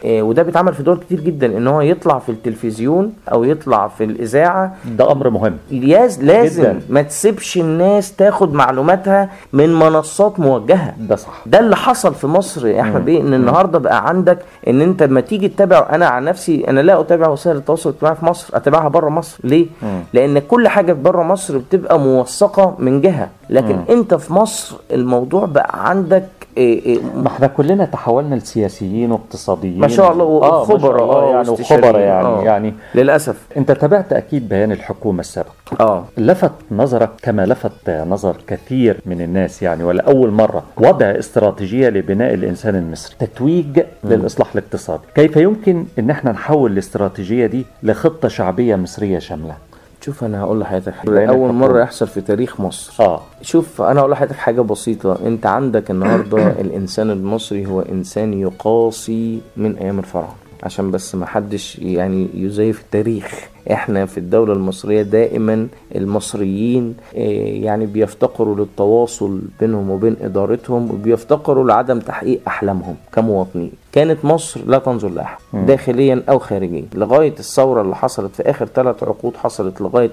آه، وده بيتعمل في دول كتير جدا ان هو يطلع في التلفزيون او يطلع في الاذاعه ده امر مهم ياز لازم جداً. ما تسيبش الناس تاخد معلوماتها من منصات موجهه ده صح ده اللي حصل في مصر يا احمد بيه ان النهارده بقى عندك ان انت لما تيجي تتابع انا عن نفسي انا لا اتابع وسائل التواصل الاجتماعي في مصر اتابعها بره مصر ليه؟ مم. لان كل حاجه بره مصر بتبقى موثقه من جهه لكن انت في مصر الموضوع بقى عندك إيه إيه ما احنا كلنا تحولنا لسياسيين واقتصاديين ما شاء الله آه، ما شاء وخبراء الله اه يعني واستشاريين. وخبراء يعني آه. يعني للاسف انت تابعت اكيد بيان الحكومه السابق اه لفت نظرك كما لفت نظر كثير من الناس يعني ولأول مرة وضع استراتيجية لبناء الإنسان المصري تتويج للإصلاح الاقتصادي كيف يمكن أن احنا نحول الاستراتيجية دي لخطة شعبية مصرية شاملة شوف انا هقول لحضرتك حاجه بين اول الحكومة. مره يحصل في تاريخ مصر آه شوف انا هقول لحضرتك حاجه بسيطه انت عندك النهارده الانسان المصري هو انسان يقاسي من ايام الفراعنه عشان بس ما حدش يعني يزيف التاريخ احنا في الدولة المصرية دائما المصريين آه، يعني بيفتقروا للتواصل بينهم وبين ادارتهم وبيفتقروا لعدم تحقيق احلامهم كمواطنين كانت مصر لا تنظر لاحد داخليا او خارجيا لغاية الثورة اللي حصلت في اخر ثلاث عقود حصلت لغاية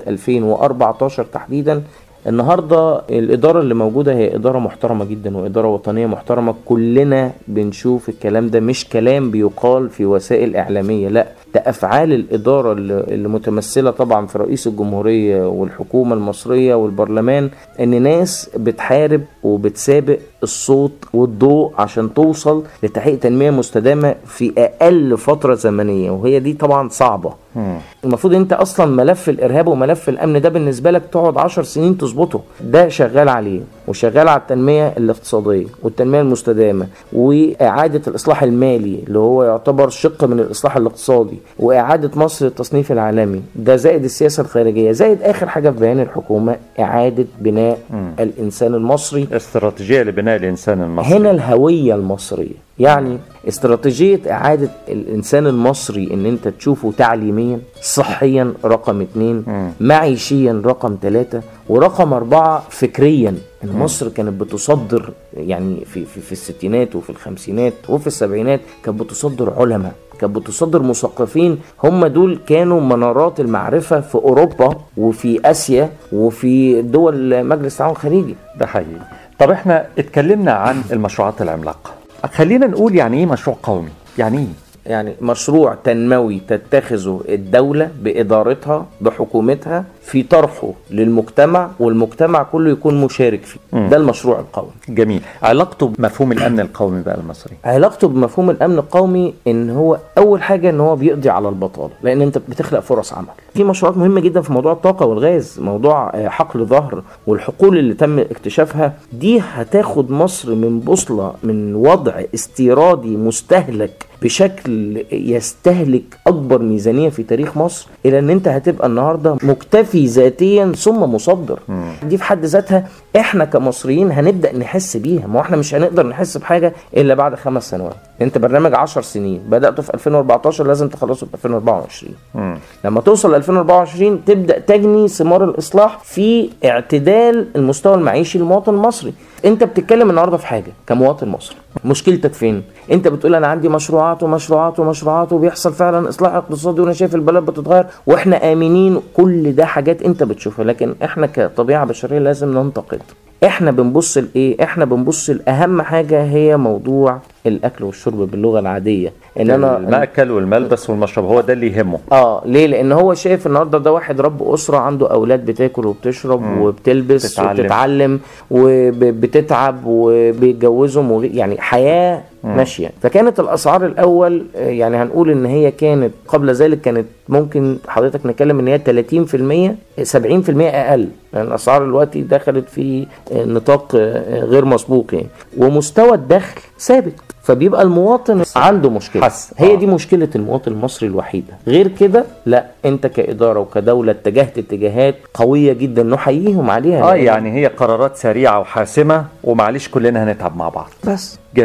2014 تحديدا النهارده الاداره اللي موجوده هي اداره محترمه جدا واداره وطنيه محترمه كلنا بنشوف الكلام ده مش كلام بيقال في وسائل اعلاميه لا ده افعال الاداره اللي اللي متمثله طبعا في رئيس الجمهوريه والحكومه المصريه والبرلمان ان ناس بتحارب وبتسابق الصوت والضوء عشان توصل لتحقيق تنميه مستدامه في اقل فتره زمنيه وهي دي طبعا صعبه مم. المفروض انت اصلا ملف الارهاب وملف الامن ده بالنسبه لك تقعد عشر سنين تظبطه ده شغال عليه وشغال على التنميه الاقتصاديه والتنميه المستدامه واعاده الاصلاح المالي اللي هو يعتبر شق من الاصلاح الاقتصادي واعاده مصر للتصنيف العالمي ده زائد السياسه الخارجيه زائد اخر حاجه في بيان الحكومه اعاده بناء الانسان المصري استراتيجية لبناء الإنسان المصري هنا الهوية المصرية يعني استراتيجية إعادة الإنسان المصري إن أنت تشوفه تعليميا صحيا رقم اتنين معيشيا رقم ثلاثة ورقم أربعة فكريا إن مصر كانت بتصدر يعني في, في, في الستينات وفي الخمسينات وفي السبعينات كانت بتصدر علماء كانت بتصدر مثقفين هم دول كانوا منارات المعرفة في أوروبا وفي آسيا وفي دول مجلس التعاون الخليجي ده حقيقي طب احنا اتكلمنا عن المشروعات العملاقة خلينا نقول يعني ايه مشروع قومي يعني ايه يعني مشروع تنموي تتخذه الدولة بإدارتها بحكومتها في طرحه للمجتمع والمجتمع كله يكون مشارك فيه ده المشروع القومي جميل علاقته بمفهوم الأمن القومي بقى المصري علاقته بمفهوم الامن القومي ان هو اول حاجه ان هو بيقضي على البطاله لان انت بتخلق فرص عمل في مشروعات مهمه جدا في موضوع الطاقه والغاز موضوع آه، حقل ظهر والحقول اللي تم اكتشافها دي هتاخد مصر من بوصله من وضع استيرادي مستهلك بشكل يستهلك اكبر ميزانيه في تاريخ مصر الى ان انت هتبقى النهارده مكتفي ذاتيا ثم مصدر دي في حد ذاتها احنا كمصريين هنبدا نحس بيها ما هو احنا مش هنقدر نحس بحاجه الا بعد خمس سنوات انت برنامج 10 سنين بداته في 2014 لازم تخلصه في 2024 مم. لما توصل ل 2024 تبدا تجني ثمار الاصلاح في اعتدال المستوى المعيشي للمواطن المصري انت بتتكلم النهارده في حاجه كمواطن مصري مشكلتك فين انت بتقول انا عندي مشروعات ومشروعات ومشروعات وبيحصل فعلا اصلاح اقتصادي وانا شايف البلد بتتغير واحنا امنين كل ده حاجات انت بتشوفها لكن احنا كطبيعه بشريه لازم ننتقد احنا بنبص لايه احنا بنبص لاهم حاجه هي موضوع الاكل والشرب باللغه العاديه ان انا المأكل والملبس والمشرب هو ده اللي يهمه اه ليه لان هو شايف النهارده ده واحد رب اسره عنده اولاد بتاكل وبتشرب وبتلبس تتعلم. وبتتعلم وبتتعب وبيتجوزهم وغ- يعني حياه ماشيه فكانت الاسعار الاول آه، يعني هنقول ان هي كانت قبل ذلك كانت ممكن حضرتك نتكلم ان هي 30% 70% اقل يعني الاسعار دلوقتي دخلت في آه، نطاق آه، غير مسبوق يعني ومستوى الدخل ثابت فبيبقى المواطن عنده مشكله حس. هي آه. دي مشكله المواطن المصري الوحيده غير كده لا انت كاداره وكدوله اتجهت اتجاهات قويه جدا نحييهم عليها اه لأن- يعني هي قرارات سريعة وحاسمة ومعلش كلنا هنتعب مع بعض بس جميل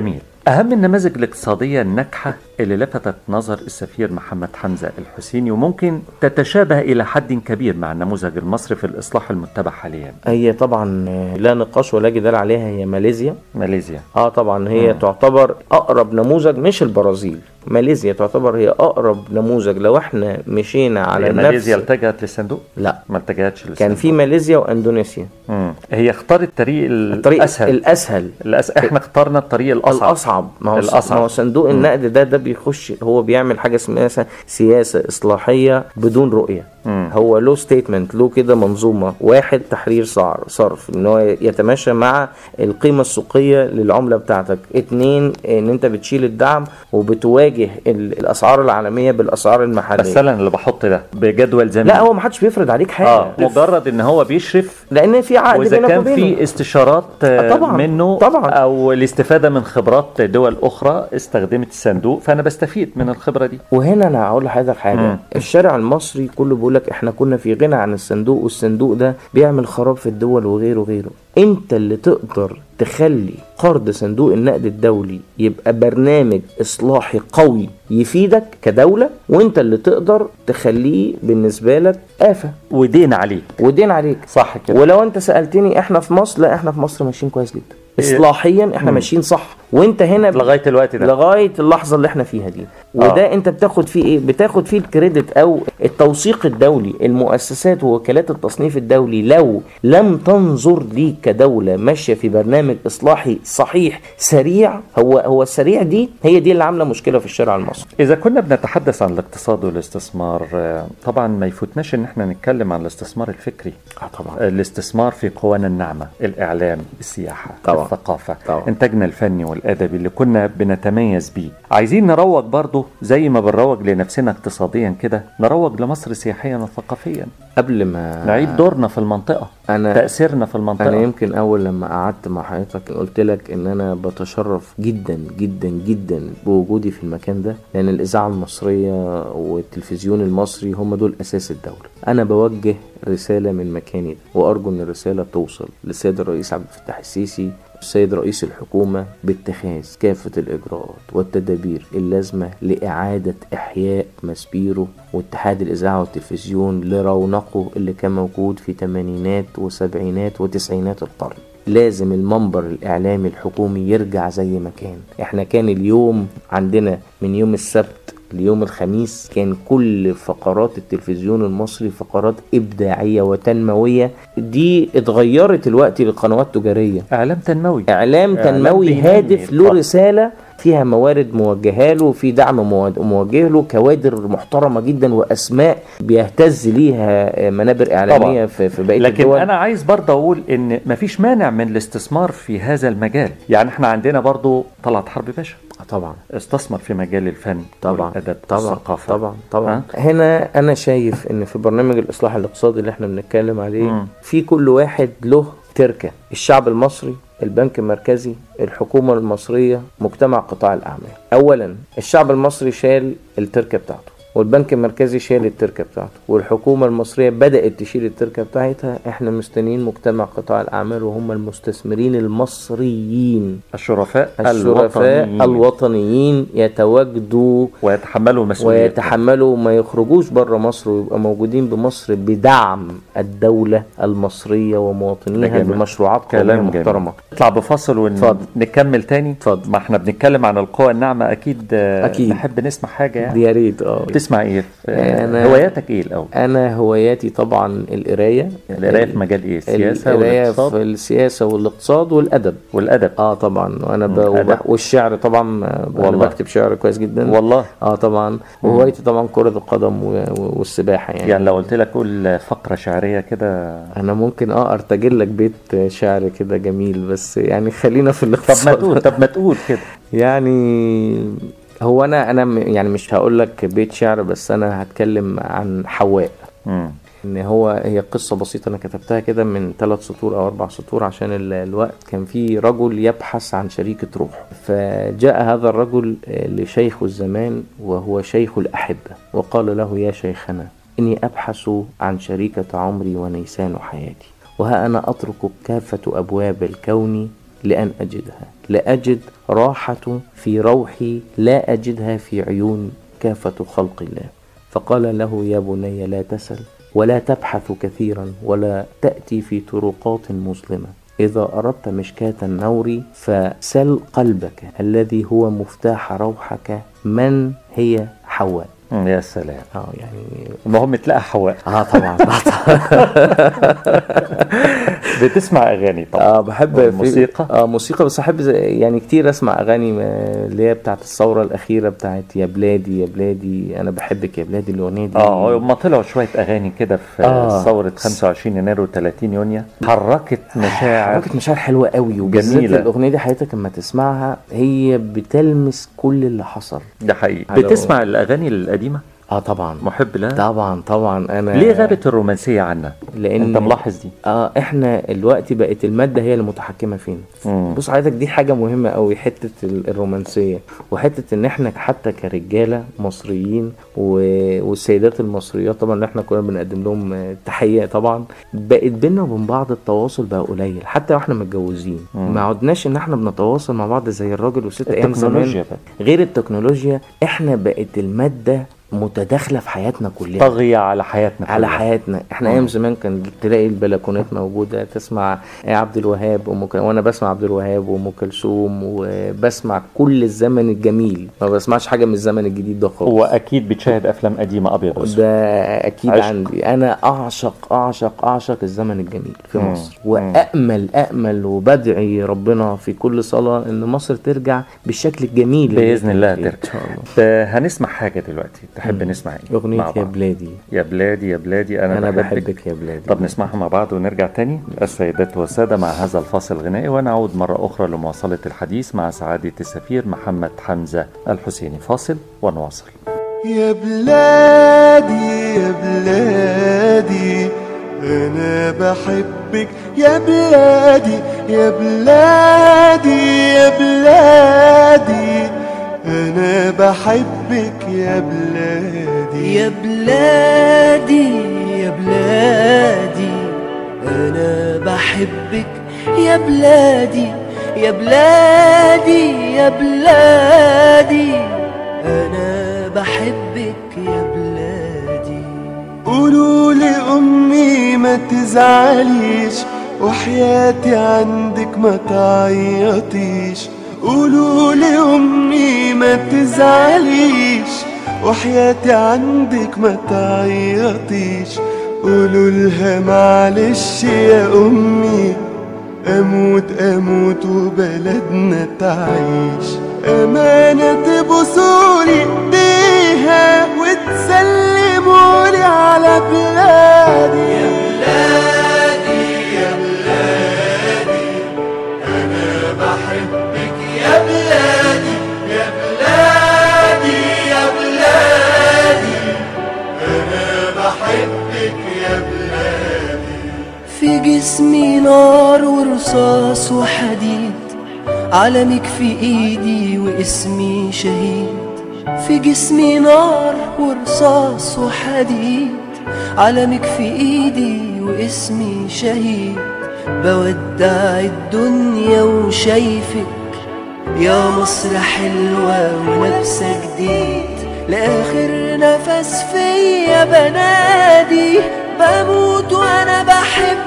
أهم النماذج الاقتصادية الناجحة اللي لفتت نظر السفير محمد حمزة الحسيني وممكن تتشابه إلى حد كبير مع النموذج المصري في الإصلاح المتبع حاليا هي طبعا آه، لا نقاش ولا جدال عليها هي ماليزيا ماليزيا اه طبعا هي مم. تعتبر اقرب نموذج مش البرازيل ماليزيا تعتبر هي اقرب نموذج لو احنا مشينا على على ماليزيا نفس التجأت للصندوق لا ما التجأتش للصندوق كان في ماليزيا واندونيسيا مم. هي اختارت الطريق الطريق الأسهل الاسهل الأس... احنا اخترنا الطريق الأصعب الاصعب ما هو الأصعب. ما هو صندوق النقد ده ده بيخش هو بيعمل حاجه اسمها سياسه اصلاحيه بدون رؤيه مم. هو له ستيتمنت له كده منظومه واحد تحرير سعر صرف ان هو يتماشى مع القيمه السوقيه للعمله بتاعتك اتنين ان انت بتشيل الدعم وبتواجه ال- الاسعار العالميه بالاسعار المحليه بس انا اللي بحط ده بجدول زمني لا هو ما حدش بيفرض عليك حاجه اه مجرد ان هو بيشرف لان في عقد واذا بينك كان وبينه في استشارات آه، آه، طبعاً، منه طبعاً. او الاستفاده من خبرات دول اخرى استخدمت الصندوق فانا بستفيد من الخبره دي وهنا انا هقول لحضرتك حاجه مم. الشارع المصري كله بيقول لك احنا كنا في غنى عن الصندوق والصندوق ده بيعمل خراب في الدول وغيره وغيره انت اللي تقدر تخلي قرض صندوق النقد الدولي يبقى برنامج اصلاحي قوي يفيدك كدوله وانت اللي تقدر تخليه بالنسبه لك آفة ودين عليه ودين عليك صح كده ولو انت سالتني احنا في مصر لا احنا في مصر ماشيين كويس جدا اصلاحيا احنا مم. ماشيين صح وانت هنا لغايه الوقت ده لغايه اللحظه اللي احنا فيها دي وده انت بتاخد فيه ايه بتاخد فيه الكريدت او التوثيق الدولي المؤسسات ووكالات التصنيف الدولي لو لم تنظر ليك كدوله ماشيه في برنامج اصلاحي صحيح سريع هو هو السريع دي هي دي اللي عامله مشكله في الشارع المصري إذا كنا بنتحدث عن الاقتصاد والاستثمار آه، طبعا ما يفوتناش إن احنا نتكلم عن الاستثمار الفكري اه طبعا الاستثمار في قوانا الناعمة الإعلام السياحة طبعا. الثقافة طبعا. إنتاجنا الفني والأدبي اللي كنا بنتميز بيه عايزين نروج برضه زي ما بنروج لنفسنا اقتصاديا كده نروج لمصر سياحيا وثقافيا قبل ما نعيد دورنا في المنطقة انا تأثيرنا في المنطقة انا يمكن اول لما قعدت مع حضرتك قلت لك ان انا بتشرف جدا جدا جدا بوجودي في المكان ده لان الاذاعه المصريه والتلفزيون المصري هم دول اساس الدوله انا بوجه رساله من مكاني ده وارجو ان الرساله توصل للسيد الرئيس عبد الفتاح السيسي السيد رئيس الحكومة باتخاذ كافة الإجراءات والتدابير اللازمة لإعادة إحياء ماسبيرو واتحاد الإذاعة والتلفزيون لرونقه اللي كان موجود في تمانينات وسبعينات وتسعينات القرن لازم المنبر الإعلامي الحكومي يرجع زي ما كان احنا كان اليوم عندنا من يوم السبت ليوم الخميس كان كل فقرات التلفزيون المصري فقرات إبداعية وتنموية دي اتغيرت الوقت لقنوات تجارية إعلام تنموي اعلام إعلام تنموي بينمي هادف له الفقر. رساله فيها موارد موجهه له في دعم مو- موجه له كوادر محترمه جدا واسماء بيهتز ليها منابر اعلاميه في, في بقيه لكن الدول انا عايز برضه اقول ان مفيش مانع من الاستثمار في هذا المجال يعني احنا عندنا برضه طلعت حرب باشا آه طبعا استثمر في مجال الفن طبعا والادب طبعا والثقافه طبعا طبعا ها؟ هنا انا شايف ان في برنامج الاصلاح الاقتصادي اللي احنا بنتكلم عليه مم. في كل واحد له تركه الشعب المصري البنك المركزي الحكومه المصريه مجتمع قطاع الاعمال اولا الشعب المصري شال التركه بتاعته والبنك المركزي شال التركه بتاعته والحكومه المصريه بدات تشيل التركه بتاعتها احنا مستنيين مجتمع قطاع الاعمال وهم المستثمرين المصريين الشرفاء الشرفاء الوطنيين الوطنيين يتواجدوا ويتحملوا المسؤوليه ويتحملوا وما يخرجوش بره مصر ويبقى موجودين بمصر بدعم الدولة المصرية ومواطنيها جميل. بمشروعات قومية كلام جميل محترمة نطلع بفاصل اتفضل. ونكمل تاني اتفضل. ما احنا بنتكلم عن القوى الناعمه اكيد آه، أكيد. نحب نسمع حاجه يعني دي يا ريت اه بتسمع ايه آه، أنا- هواياتك ايه الاول انا هواياتي طبعا القرايه القرايه في مجال ايه السياسه القرايه والاقتصاد في السياسه والاقتصاد والادب والادب اه طبعا وانا ب... مم. وب... أدب. والشعر طبعا آه، انا والله. بكتب شعر كويس جدا والله اه طبعا وهوايتي طبعا كره القدم و... و- والسباحه يعني, يعني لو قلت لك قول فقره شعريه كده انا ممكن اه ارتجل لك بيت شعر كده جميل بس يعني خلينا في طب الاقتصاد ما تقول طب ما تقول كده يعني هو انا انا م- يعني مش هقول لك بيت شعر بس انا هتكلم عن حواء مم. ان هو هي قصه بسيطه انا كتبتها كده من ثلاث سطور او اربع سطور عشان ال- الوقت كان في رجل يبحث عن شريكه روح فجاء هذا الرجل آه، لشيخ الزمان وهو شيخ الاحبه وقال له يا شيخنا اني ابحث عن شريكه عمري ونيسان حياتي وها انا اترك كافه ابواب الكون لأن أجدها لأجد راحة في روحي لا أجدها في عيون كافة خلق الله فقال له يا بني لا تسل ولا تبحث كثيرا ولا تأتي في طرقات مظلمة إذا أردت مشكاة النور فسل قلبك الذي هو مفتاح روحك من هي حواء مم، يا سلام اه يعني المهم تلاقي حواء اه طبعا طبعا بتسمع اغاني طبعا اه بحب في- والموسيقى؟ اه موسيقى بس احب زي- يعني كتير اسمع اغاني ما- اللي هي بتاعت الثوره الاخيره بتاعت يا بلادي يا بلادي انا بحبك يا بلادي الاغنيه دي اه هم طلعوا شويه اغاني كده في آه. ثوره 25 يناير و30 يونيو حركت مشاعر حركة مشاعر حلوة قوي وبالذات جميلة. الأغنية دي حضرتك لما تسمعها هي بتلمس كل اللي حصل ده حقيقي حلو. بتسمع الاغاني القديمه اه طبعا محب لها طبعا طبعا انا ليه غابت الرومانسيه عنا لان انت ملاحظ دي اه احنا دلوقتي بقت الماده هي المتحكمه فينا مم. بص حضرتك دي حاجه مهمه قوي حته ال- الرومانسيه وحته ان احنا حتى كرجاله مصريين و- والسيدات المصريات طبعا اللي احنا كنا بنقدم لهم آه، تحيه طبعا بقت بينا وبين بعض التواصل بقى قليل حتى واحنا متجوزين مم. ما عدناش ان احنا بنتواصل مع بعض زي الراجل والست ايام التكنولوجيا زمان بقى. غير التكنولوجيا احنا بقت الماده متداخله في حياتنا كلنا طاغيه على حياتنا على كلها. حياتنا احنا ايام زمان كان تلاقي البلكونات موجوده تسمع عبد الوهاب وأم كل- وانا بسمع عبد الوهاب وام كلثوم وبسمع كل الزمن الجميل ما بسمعش حاجه من الزمن الجديد ده خالص واكيد بتشاهد افلام قديمه ابيض واسود ده اكيد عشق. عندي انا اعشق اعشق اعشق الزمن الجميل في مم. مصر وامل امل وبدعي ربنا في كل صلاه ان مصر ترجع بالشكل الجميل اللي باذن الله كانت فيه. ترجع ان شاء الله آه، هنسمع حاجه دلوقتي تحب نسمع ايه اغنيه مع يا بعض. بلادي يا بلادي يا بلادي انا, انا بحبك, بحبك يا بلادي طب نسمعها مع بعض ونرجع تاني السيدات والسادة مع هذا الفاصل الغنائي ونعود مرة أخرى لمواصلة الحديث مع سعادة السفير محمد حمزة الحسيني فاصل ونواصل يا بلادي يا بلادي أنا بحبك يا بلادي يا بلادي يا بلادي أنا بحبك يا بلادي يا بلادي يا بلادي أنا بحبك يا بلادي يا بلادي يا بلادي أنا بحبك يا بلادي قولوا لأمي ما تزعليش وحياتي عندك ما تعيطيش قولوا لأمي ما تزعليش وحياتي عندك ما تعيطيش قولوا لها معلش يا أمي أموت أموت وبلدنا تعيش أمانة تبوسولي إيديها وتسلمولي على بلادي يا بلادي يا بلادي أنا بحبك يا بلادي يا بلادي يا بلادي أنا بحبك يا بلادي في جسمي نار ورصاص وحديد علمك في ايدي واسمي شهيد في جسمي نار ورصاص وحديد علمك في ايدي واسمي شهيد بودع الدنيا وشايفك يا مصر حلوة ولابسة جديد لآخر نفس فيا بنادي بموت وأنا بحب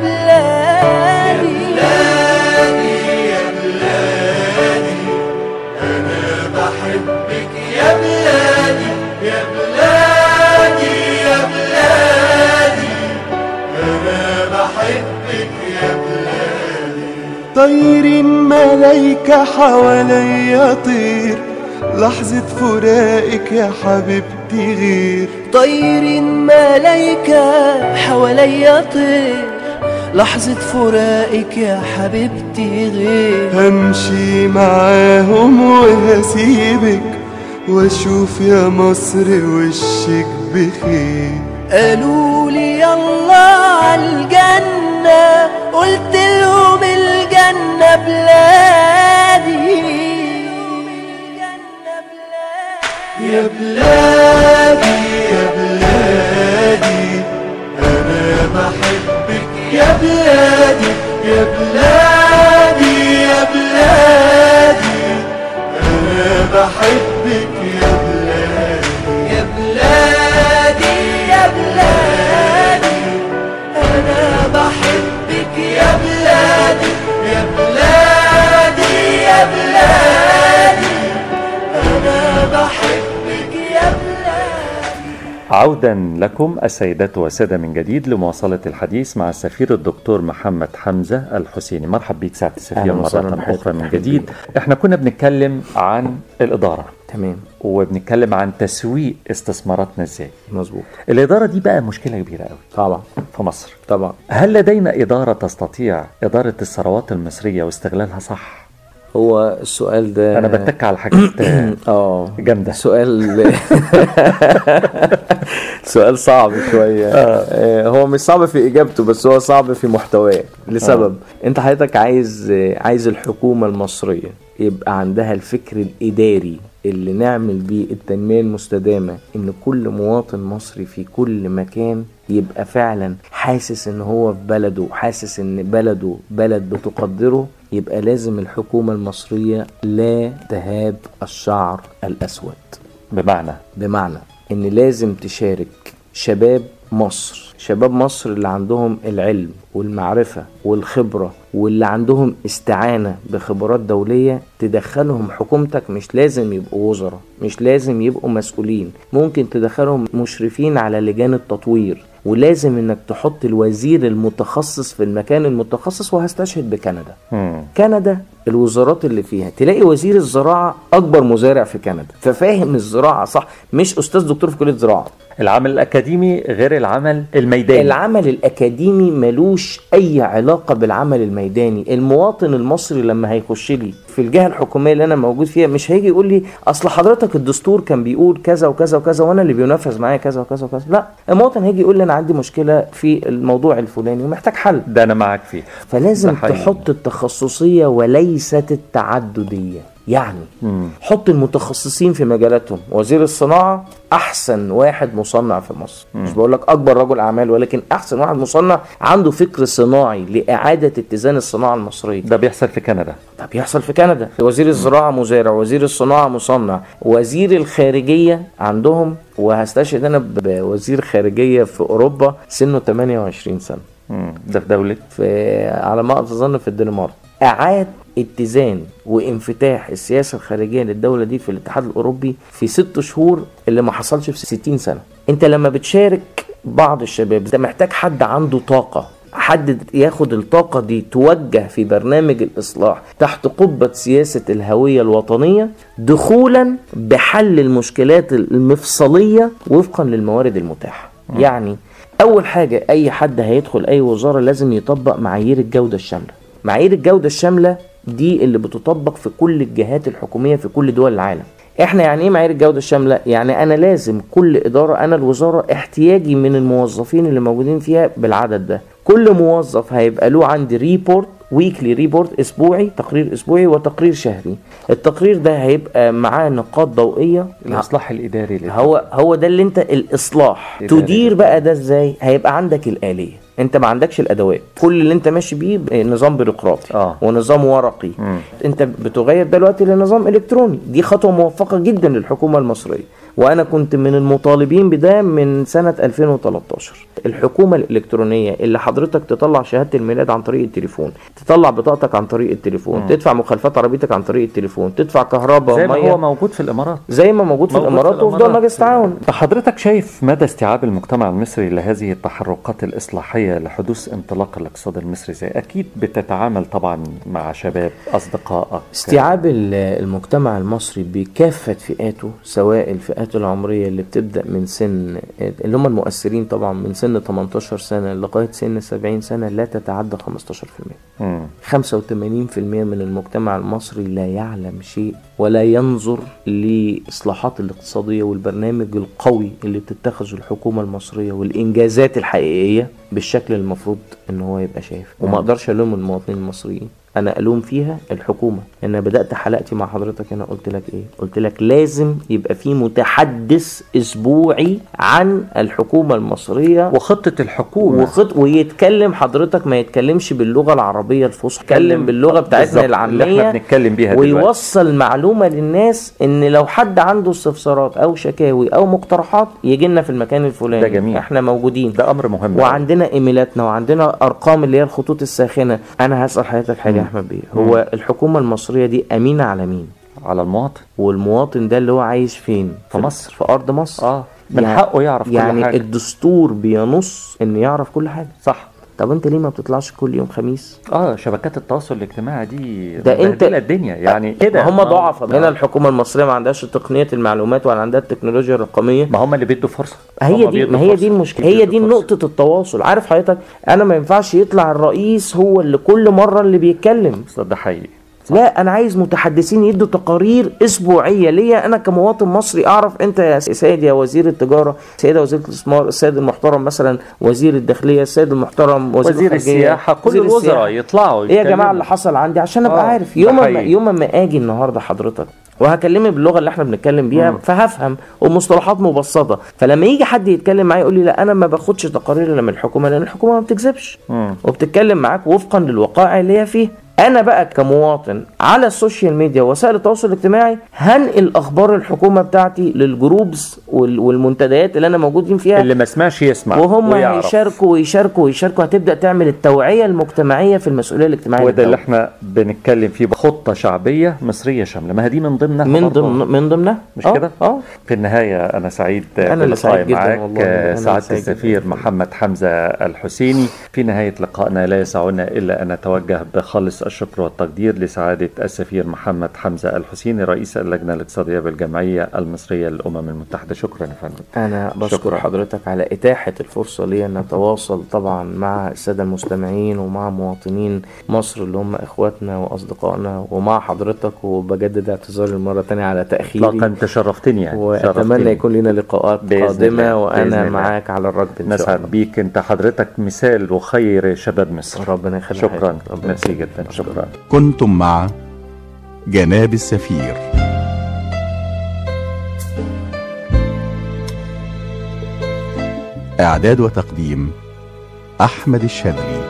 بلادي بحبك يا بلادي يا بلادي يا بلادي أنا بحبك يا بلادي طير ملايكة حواليا طير لحظة فراقك يا حبيبتي غير طير ملايكة حواليا طير لحظة فراقك يا حبيبتي غير همشي معاهم وهسيبك واشوف يا مصر وشك بخير قالوا لي يلا عالجنة قلت لهم الجنة بلادي يا بلادي يا بلادي أنا بحبك يا بلادي يا بلادي يا عودا لكم السيدات والسادة من جديد لمواصلة الحديث مع السفير الدكتور محمد حمزة الحسيني مرحب بيك سعادة السفير أهلا وسهلا مرة بحضرتك. أخرى من أهلا جديد احنا كنا بنتكلم عن الإدارة تمام وبنتكلم عن تسويق استثماراتنا ازاي مظبوط الإدارة دي بقى مشكلة كبيرة قوي طبعا في مصر طبعا هل لدينا إدارة تستطيع إدارة الثروات المصرية واستغلالها صح؟ هو السؤال ده أنا بتك على حاجات آه، اه جامدة. سؤال سؤال صعب شوية آه، هو مش صعب في إجابته بس هو صعب في محتواه لسبب أنت حضرتك عايز آه، عايز الحكومة المصرية يبقى عندها الفكر الإداري اللي نعمل بيه التنمية المستدامة إن كل مواطن مصري في كل مكان يبقى فعلا حاسس إن هو في بلده حاسس إن بلده بلد بتقدره يبقى لازم الحكومة المصرية لا تهاب الشعر الأسود بمعنى بمعنى ان لازم تشارك شباب مصر شباب مصر اللي عندهم العلم والمعرفة والخبرة واللي عندهم استعانة بخبرات دولية تدخلهم حكومتك مش لازم يبقوا وزراء مش لازم يبقوا مسؤولين ممكن تدخلهم مشرفين على لجان التطوير ولازم انك تحط الوزير المتخصص في المكان المتخصص وهستشهد بكندا مم. كندا الوزارات اللي فيها تلاقي وزير الزراعة أكبر مزارع في كندا ففاهم الزراعة صح مش أستاذ دكتور في كلية زراعة العمل الأكاديمي غير العمل الميداني العمل الأكاديمي ملوش أي علاقة بالعمل الميداني المواطن المصري لما هيخش لي في الجهة الحكومية اللي أنا موجود فيها مش هيجي يقول لي أصل حضرتك الدستور كان بيقول كذا وكذا وكذا وأنا اللي بينفذ معايا كذا وكذا وكذا لا المواطن هيجي يقول لي أنا عندي مشكلة في الموضوع الفلاني ومحتاج حل ده أنا معاك فيه فلازم ده حقيقي. تحط التخصصية وليست التعددية يعني مم. حط المتخصصين في مجالاتهم وزير الصناعة أحسن واحد مصنع في مصر مش بقول لك أكبر رجل أعمال ولكن أحسن واحد مصنع عنده فكر صناعي لإعادة اتزان الصناعة المصرية ده بيحصل في كندا ده بيحصل في كندا وزير الزراعة مزارع وزير الصناعة مصنع وزير الخارجية عندهم وهستشهد أنا بوزير خارجية في أوروبا سنه 28 سنة مم. ده في دولة في على ما أتظن في الدنمارك أعاد اتزان وانفتاح السياسة الخارجية للدولة دي في الاتحاد الأوروبي في ست شهور اللي ما حصلش في 60 سنة أنت لما بتشارك بعض الشباب أنت محتاج حد عنده طاقة حد ياخد الطاقة دي توجه في برنامج الإصلاح تحت قبة سياسة الهوية الوطنية دخولا بحل المشكلات المفصلية وفقا للموارد المتاحة يعني أول حاجة أي حد هيدخل أي وزارة لازم يطبق معايير الجودة الشاملة معايير الجودة الشاملة دي اللي بتطبق في كل الجهات الحكومية في كل دول العالم احنا يعني ايه معايير الجودة الشاملة؟ يعني انا لازم كل ادارة انا الوزارة احتياجي من الموظفين اللي موجودين فيها بالعدد ده كل موظف هيبقى له عندي ريبورت ويكلي ريبورت اسبوعي تقرير اسبوعي وتقرير شهري التقرير ده هيبقى معاه نقاط ضوئية الإصلاح الإداري للدولة. هو هو ده اللي انت الاصلاح إداري. تدير بقى ده ازاي هيبقى عندك الاليه انت ما عندكش الادوات كل اللي انت ماشي بيه نظام بيروقراطي آه. ونظام ورقي مم. انت بتغير دلوقتي لنظام الكتروني دي خطوه موفقه جدا للحكومه المصريه وانا كنت من المطالبين بده من سنه 2013 الحكومه الالكترونيه اللي حضرتك تطلع شهاده الميلاد عن طريق التليفون تطلع بطاقتك عن طريق التليفون تدفع مخالفات عربيتك عن طريق التليفون تدفع كهرباء زي ما وميه هو موجود في الإمارات زي ما موجود في موجود في الامارات وفي دول الإمارات. مجلس التعاون فحضرتك شايف مدى استيعاب المجتمع المصري لهذه التحركات الإصلاحية لحدوث انطلاق الاقتصاد المصري زي أكيد بتتعامل طبعا مع شباب أصدقائك استيعاب ال- المجتمع المصري بكافة فئاته سواء الفئات العمرية اللي بتبدأ من سن اللي هم المؤثرين طبعا من سن 18 سنة لغاية سن 70 سنة لا تتعدى 15% مم. 85% من المجتمع المصري لا يعلم شيء ولا ينظر لإصلاحات الاقتصادية والبرنامج القوي اللي بتتخذه الحكومة المصرية والإنجازات الحقيقية بالشكل المفروض إن هو يبقى شايف وما أقدرش ألوم المواطنين المصريين انا الوم فيها الحكومه انا بدات حلقتي مع حضرتك انا قلت لك ايه قلت لك لازم يبقى في متحدث اسبوعي عن الحكومه المصريه وخطة الحكومة وخط ويتكلم حضرتك ما يتكلمش باللغه العربيه الفصحى يتكلم باللغه بتاعتنا بالظبط، العاميه اللي احنا بنتكلم بيها دلوقتي. ويوصل معلومه للناس ان لو حد عنده استفسارات او شكاوي او مقترحات يجي لنا في المكان الفلاني ده جميل. احنا موجودين ده أمر مهم أوي. وعندنا ايميلاتنا وعندنا ارقام اللي هي الخطوط الساخنه انا هسال حضرتك حاجه يا احمد بيه هو الحكومه المصريه دي امينه على مين على المواطن والمواطن ده اللي هو عايش فين في مصر. في ارض مصر اه من يعني- حقه يعرف كل يعني حاجة. الدستور بينص ان يعرف كل حاجه صح طب انت ليه ما بتطلعش كل يوم خميس اه شبكات التواصل الاجتماعي دي ده انت- مبهدلة الدنيا يعني كده ما هم آه. ضعف هنا آه. الحكومه المصريه ما عندهاش تقنيه المعلومات ولا عندها التكنولوجيا الرقميه ما هم اللي بيدوا فرصه هي هم دي بيدوا ما هي فرصة. دي المشكله هي دي بيدوا فرصة. نقطه التواصل عارف حضرتك انا ما ينفعش يطلع الرئيس هو اللي كل مره اللي بيتكلم بس ده حقيقي لا انا عايز متحدثين يدوا تقارير اسبوعيه ليا انا كمواطن مصري اعرف انت يا سيد يا وزير التجاره سيده وزيره الاستثمار السيد المحترم مثلا وزير الداخليه السيد المحترم وزير, وزير الخارجية، السياحه كل وزير الوزراء السياحة. يطلعوا ايه يا جماعه يتكلموا. اللي حصل عندي عشان ابقى آه، عارف ده يوم ما حقيقي. يوم ما اجي النهارده حضرتك وهكلمك باللغه اللي احنا بنتكلم بيها فهفهم ومصطلحات مبسطه فلما يجي حد يتكلم معايا يقول لي لا انا ما باخدش تقارير الا من الحكومه لان الحكومه ما بتكذبش مم. وبتتكلم معاك وفقا للوقائع اللي هي فيه انا بقى كمواطن على السوشيال ميديا وسائل التواصل الاجتماعي هنقل اخبار الحكومه بتاعتي للجروبز وال- والمنتديات اللي انا موجودين فيها اللي ما سمعش يسمع وهم ويعرف. هيشاركوا ويشاركوا ويشاركوا هتبدا تعمل التوعيه المجتمعيه في المسؤوليه الاجتماعيه وده اللي للدولة. احنا بنتكلم فيه خطه شعبيه مصريه شامله ما هي دي من ضمنها من برضه. ضمن من ضمنها مش آه، كده؟ اه في النهاية أنا سعيد أنا اللي باللقاء سعيد جداً معك والله، أنا اللي سعادة سعيد جداً. السفير محمد حمزة الحسيني في نهاية لقائنا لا يسعنا إلا أن نتوجه بخالص الشكر والتقدير لسعادة السفير محمد حمزة الحسيني رئيس اللجنة الاقتصادية بالجمعية المصرية للأمم المتحدة شكرا يا فندم انا بشكر شكراً. حضرتك على اتاحه الفرصه لي ان اتواصل طبعا مع الساده المستمعين ومع مواطنين مصر اللي هم اخواتنا واصدقائنا ومع حضرتك وبجدد اعتذاري المره تانية على تاخيري إطلاقا أنت شرفتني يعني واتمنى شرفتني. يكون لنا لقاءات بإذن قادمه الله، بإذن وانا الله. معاك على الركب ان شاء نسعد الله بيك أنت حضرتك مثال وخير شباب مصر ربنا يخليك شكرا ربنا ميرسي يخليك. جدا شكرا كنتم مع جناب السفير إعداد وتقديم أحمد الشاذلي